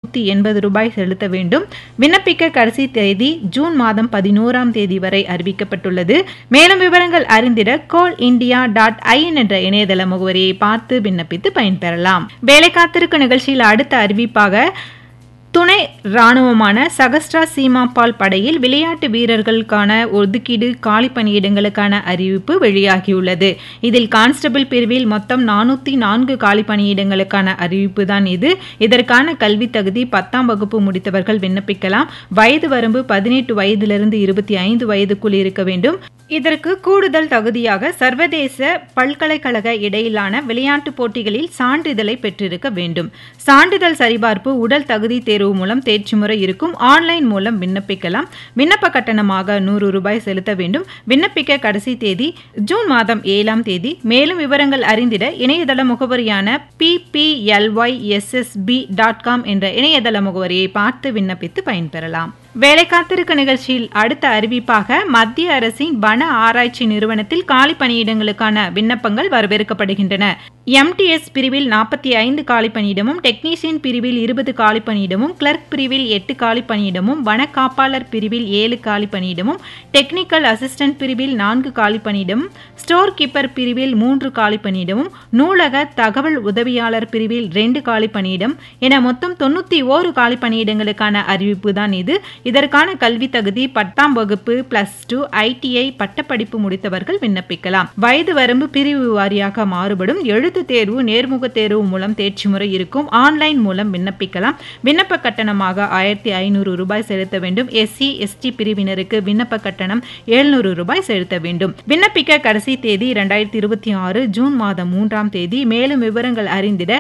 எண்பது ரூபாய் செலுத்த வேண்டும் விண்ணப்பிக்க கடைசி தேதி ஜூன் மாதம் பதினோராம் தேதி வரை அறிவிக்கப்பட்டுள்ளது மேலும் விவரங்கள் அறிந்திட கோல் இந்தியா டாட் ஐஎன் என்ற இணையதள முகவரியை பார்த்து விண்ணப்பித்து பயன்பெறலாம் வேலை காத்திருக்கும் நிகழ்ச்சியில் அடுத்த அறிவிப்பாக துணை ராணுவமான சகஸ்ட்ரா சீமாபால் படையில் விளையாட்டு வீரர்களுக்கான ஒதுக்கீடு காலி பணியிடங்களுக்கான அறிவிப்பு வெளியாகியுள்ளது இதில் கான்ஸ்டபிள் பிரிவில் மொத்தம் நானூற்றி நான்கு காலி பணியிடங்களுக்கான அறிவிப்பு தான் இது இதற்கான கல்வி தகுதி பத்தாம் வகுப்பு முடித்தவர்கள் விண்ணப்பிக்கலாம் வயது வரம்பு பதினெட்டு வயதிலிருந்து இருபத்தி ஐந்து வயதுக்குள் இருக்க வேண்டும் இதற்கு கூடுதல் தகுதியாக சர்வதேச பல்கலைக்கழக இடையிலான விளையாட்டுப் போட்டிகளில் சான்றிதழை பெற்றிருக்க வேண்டும் சான்றிதழ் சரிபார்ப்பு உடல் தகுதி தேர்வு மூலம் தேர்ச்சி முறை இருக்கும் ஆன்லைன் மூலம் விண்ணப்பிக்கலாம் விண்ணப்ப கட்டணமாக நூறு ரூபாய் செலுத்த வேண்டும் விண்ணப்பிக்க கடைசி தேதி ஜூன் மாதம் ஏழாம் தேதி மேலும் விவரங்கள் அறிந்திட இணையதள முகவரியான பிபிஎல்ஒய்எஸ்எஸ்பி டாட் காம் என்ற இணையதள முகவரியை பார்த்து விண்ணப்பித்து பயன்பெறலாம் வேலை காத்திருக்க நிகழ்ச்சியில் அடுத்த அறிவிப்பாக மத்திய அரசின் வன ஆராய்ச்சி நிறுவனத்தில் காலி பணியிடங்களுக்கான விண்ணப்பங்கள் வரவேற்கப்படுகின்றன எம்டிஎஸ் பிரிவில் நாற்பத்தி ஐந்து காலி பணியிடமும் டெக்னீஷியன் பிரிவில் இருபது காலி பணியிடமும் கிளர்க் பிரிவில் எட்டு காலி பணியிடமும் வன காப்பாளர் பிரிவில் ஏழு காலி பணியிடமும் டெக்னிக்கல் அசிஸ்டன்ட் பிரிவில் நான்கு காலி பணியிடமும் ஸ்டோர் கீப்பர் பிரிவில் மூன்று காலி பணியிடமும் நூலக தகவல் உதவியாளர் பிரிவில் ரெண்டு காலி பணியிடம் என மொத்தம் தொண்ணூத்தி ஓரு காலி பணியிடங்களுக்கான அறிவிப்பு தான் இது இதற்கான கல்வி தகுதி பத்தாம் வகுப்பு பிளஸ் டூ ஐடிஐ பட்டப்படிப்பு முடித்தவர்கள் விண்ணப்பிக்கலாம் வயது வரம்பு பிரிவு வாரியாக மாறுபடும் எழுத்து தேர்வு நேர்முக தேர்வு மூலம் தேர்ச்சி முறை இருக்கும் ஆன்லைன் மூலம் விண்ணப்பிக்கலாம் விண்ணப்ப கட்டணமாக ஆயிரத்தி ஐநூறு ரூபாய் செலுத்த வேண்டும் எஸ்சி எஸ்டி பிரிவினருக்கு விண்ணப்ப கட்டணம் எழுநூறு ரூபாய் செலுத்த வேண்டும் விண்ணப்பிக்க கடைசி தேதி இரண்டாயிரத்தி இருபத்தி ஆறு ஜூன் மாதம் மூன்றாம் தேதி மேலும் விவரங்கள் அறிந்திட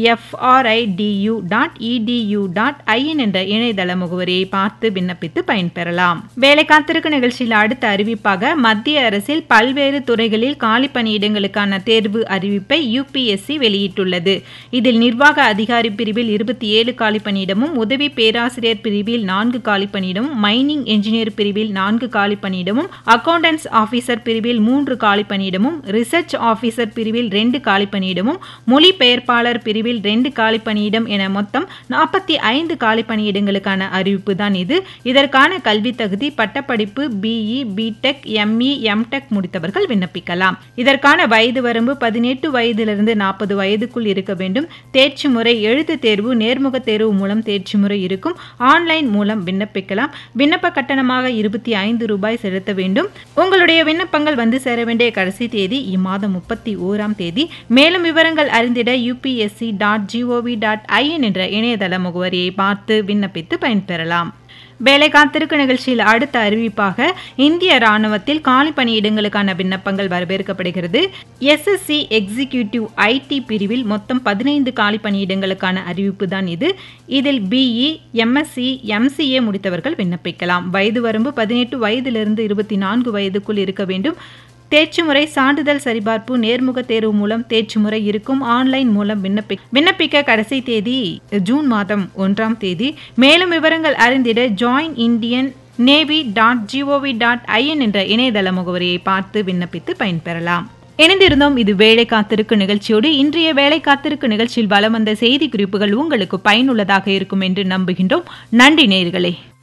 F R I D U dot edu dot IN என்ற இணையதள முகவரியை பார்த்து விண்ணப்பித்து பயன்பெறலாம் வேலை காத்திருக்கும் நிகழ்ச்சியில் அடுத்த அறிவிப்பாக மத்திய அரசில் பல்வேறு துறைகளில் காலி பணியிடங்களுக்கான தேர்வு அறிவிப்பை யுபிஎஸ்சி வெளியிட்டுள்ளது இதில் நிர்வாக அதிகாரி பிரிவில் இருபத்தி ஏழு காலி பணியிடமும் உதவி பேராசிரியர் பிரிவில் நான்கு காலி பணியிடமும் மைனிங் என்ஜினியர் பிரிவில் நான்கு காலி பணியிடமும் அக்கவுண்டன்ஸ் ஆபீசர் பிரிவில் மூன்று காலி பணியிடமும் ரிசர்ச் ஆபீசர் பிரிவில் ரெண்டு காலி பணியிடமும் மொழிபெயர்ப்பாளர் பிரிவில் ரெண்டு காலி பணியிடம் என மொத்தம் நாற்பத்தி ஐந்து காலி பணியிடங்களுக்கான அறிவிப்பு தான் இது இதற்கான கல்வி தகுதி பட்டப்படிப்பு பிஇ பிடெக் எம்இ எம்டெக் முடித்தவர்கள் விண்ணப்பிக்கலாம் இதற்கான வயது வரம்பு பதினெட்டு வயதிலிருந்து நாற்பது வயதுக்குள் இருக்க வேண்டும் தேர்ச்சி முறை எழுத்து தேர்வு நேர்முக தேர்வு மூலம் தேர்ச்சி முறை இருக்கும் ஆன்லைன் மூலம் விண்ணப்பிக்கலாம் விண்ணப்ப கட்டணமாக இருபத்தி ஐந்து ரூபாய் செலுத்த வேண்டும் உங்களுடைய விண்ணப்பங்கள் வந்து சேர வேண்டிய கடைசி தேதி இம்மாதம் முப்பத்தி ஓராம் தேதி மேலும் விவரங்கள் அறிந்திட UPSC dot GOV dot IN என்ற இணையதள முகவரியை பார்த்து விண்ணப்பித்து பயன்பெறலாம் வேலை காத்திருக்கு நிகழ்ச்சியில் அடுத்த அறிவிப்பாக இந்திய ராணுவத்தில் காலி பணியிடங்களுக்கான விண்ணப்பங்கள் வரவேற்கப்படுகிறது எஸ்எஸ்சி எக்ஸிகியூட்டிவ் ஐடி பிரிவில் மொத்தம் பதினைந்து காலி பணியிடங்களுக்கான அறிவிப்பு தான் இது இதில் பிஇ எம்எஸ்சி எம்சிஏ முடித்தவர்கள் விண்ணப்பிக்கலாம் வயது வரம்பு பதினெட்டு வயதிலிருந்து இருபத்தி நான்கு வயதுக்குள் இருக்க வேண்டும் தேர்ச்சி முறை சான்றிதழ் சரிபார்ப்பு நேர்முக தேர்வு மூலம் தேர்ச்சி முறை இருக்கும் ஆன்லைன் மூலம் விண்ணப்பி விண்ணப்பிக்க கடைசி தேதி ஜூன் மாதம் ஒன்றாம் தேதி மேலும் விவரங்கள் அறிந்திட join Indian navy dot GOV dot IN என்ற இணையதள முகவரியை பார்த்து விண்ணப்பித்து பயன்பெறலாம் இணைந்திருந்தோம் இது வேலை காத்திருக்கு நிகழ்ச்சியோடு இன்றைய வேலை காத்திருக்கு நிகழ்ச்சியில் வலம் வந்த செய்தி குறிப்புகள் உங்களுக்கு பயனுள்ளதாக இருக்கும் என்று நம்புகின்றோம் நன்றி நேர்களே